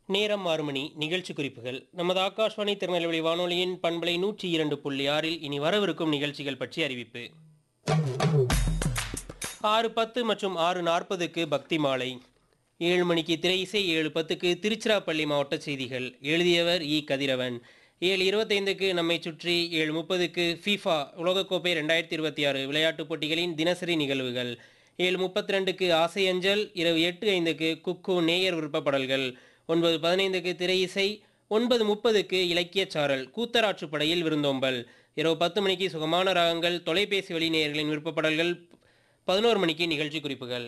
நேரம் ஆறு மணி நிகழ்ச்சி குறிப்புகள் நமது ஆகாஷ்வாணி திருநெல்வேலி வானொலியின் பண்பலை நூற்றி இரண்டு புள்ளி ஆறில் இனி வரவிருக்கும் நிகழ்ச்சிகள் பற்றி அறிவிப்பு ஆறு பத்து மற்றும் ஆறு நாற்பதுக்கு பக்தி மாலை ஏழு மணிக்கு திரை இசை ஏழு பத்துக்கு திருச்சிராப்பள்ளி மாவட்ட செய்திகள் எழுதியவர் இ கதிரவன் ஏழு இருபத்தைந்துக்கு நம்மை சுற்றி ஏழு முப்பதுக்கு ஃபீஃபா உலகக்கோப்பை ரெண்டாயிரத்தி இருபத்தி ஆறு விளையாட்டுப் போட்டிகளின் தினசரி நிகழ்வுகள் ஏழு முப்பத்தி ரெண்டுக்கு ஆசை அஞ்சல் இரவு எட்டு ஐந்துக்கு குக்கு நேயர் விருப்பப்படல்கள் ஒன்பது பதினைந்துக்கு திரை இசை ஒன்பது முப்பதுக்கு இலக்கியச் சாரல் கூத்தராற்று படையில் விருந்தோம்பல் இரவு பத்து மணிக்கு சுகமான ராகங்கள் தொலைபேசி வழி நேயர்களின் விருப்பப்படல்கள் பதினோரு மணிக்கு நிகழ்ச்சி குறிப்புகள்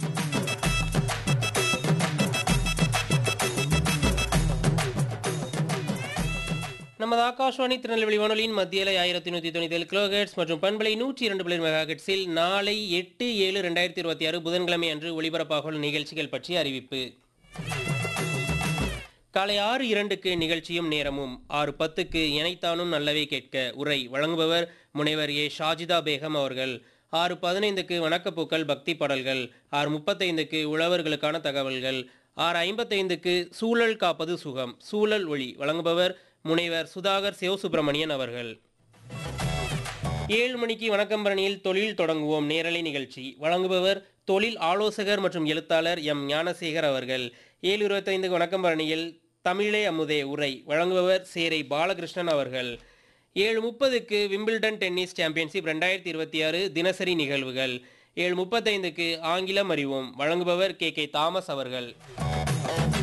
நமது ஆகாஷ்வாணி திருநெல்வேலி வானொலியின் மத்தியில ஆயிரத்தி நூற்றி தொண்ணூத்தி ஏழு கிலோஹெட்ஸ் மற்றும் பண்பலை நூற்றி இரண்டு பிளர் மெகாஹெட்ஸில் நாளை எட்டு ஏழு ரெண்டாயிரத்தி இருபத்தி ஆறு புதன்கிழமை அன்று ஒளிபரப்பாக உள்ள நிகழ்ச்சிகள் பற்றி அறிவிப்பு காலை ஆறு இரண்டுக்கு நிகழ்ச்சியும் நேரமும் ஆறு பத்துக்கு இணைத்தானும் நல்லவே கேட்க உரை வழங்குபவர் முனைவர் ஏ ஷாஜிதா பேகம் அவர்கள் ஆறு பதினைந்துக்கு வணக்கப்பூக்கள் பக்தி பாடல்கள் ஆறு முப்பத்தைந்துக்கு உழவர்களுக்கான தகவல்கள் ஆறு ஐம்பத்தைந்துக்கு சூழல் காப்பது சுகம் சூழல் ஒளி வழங்குபவர் முனைவர் சுதாகர் சிவசுப்பிரமணியன் அவர்கள் ஏழு மணிக்கு வணக்கம் பரணியில் தொழில் தொடங்குவோம் நேரலை நிகழ்ச்சி வழங்குபவர் தொழில் ஆலோசகர் மற்றும் எழுத்தாளர் எம் ஞானசேகர் அவர்கள் ஏழு இருபத்தைந்துக்கு வணக்கம் பரணியில் தமிழே அமுதே உரை வழங்குபவர் சேரை பாலகிருஷ்ணன் அவர்கள் ஏழு முப்பதுக்கு விம்பிள்டன் டென்னிஸ் சாம்பியன்ஷிப் ரெண்டாயிரத்தி இருபத்தி ஆறு தினசரி நிகழ்வுகள் ஏழு முப்பத்தைந்துக்கு ஆங்கிலம் அறிவோம் வழங்குபவர் கே கே தாமஸ் அவர்கள்